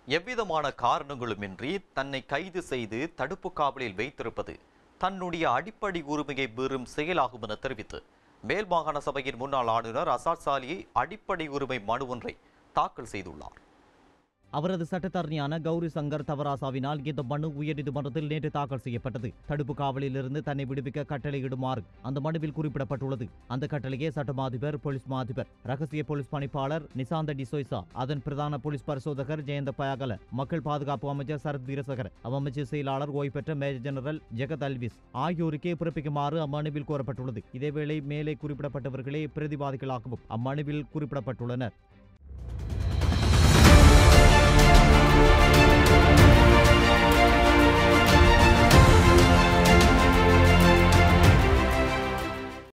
எவ்விதமான காரணங்களுமின்றி தன்னை கைது செய்து தடுப்பு காவலில் வைத்திருப்பது தன்னுடைய அடிப்படை உரிமையை மீறும் செயலாகும் என தெரிவித்து மேல் மாகாண சபையின் முன்னாள் ஆளுநர் அசாத் சாலியை அடிப்படை உரிமை மனு ஒன்றை தாக்கல் செய்துள்ளார் அவரது சட்டத்தரணியான கௌரி சங்கர் தவராசாவினால் இந்த மனு உயர்நீதிமன்றத்தில் நேற்று தாக்கல் செய்யப்பட்டது தடுப்பு காவலில் இருந்து தன்னை விடுவிக்க கட்டளையிடுமாறு அந்த மனுவில் குறிப்பிடப்பட்டுள்ளது அந்த கட்டளையை சட்டமா அதிபர் போலீஸ் மா அதிபர் ரகசிய போலீஸ் பணிப்பாளர் நிசாந்த டிசோய்சா அதன் பிரதான போலீஸ் பரிசோதகர் ஜெயந்த பயாகல மக்கள் பாதுகாப்பு அமைச்சர் சரத் வீரசகர் அவ்வமைச்சர் செயலாளர் ஓய்வு பெற்ற மேஜர் ஜெனரல் ஜெகத் அல்விஸ் ஆகியோருக்கே பிறப்பிக்குமாறு அம்மனுவில் கோரப்பட்டுள்ளது இதேவேளை மேலே குறிப்பிடப்பட்டவர்களே பிரதிவாதிகளாகவும் அம்மனுவில் குறிப்பிடப்பட்டுள்ளனர்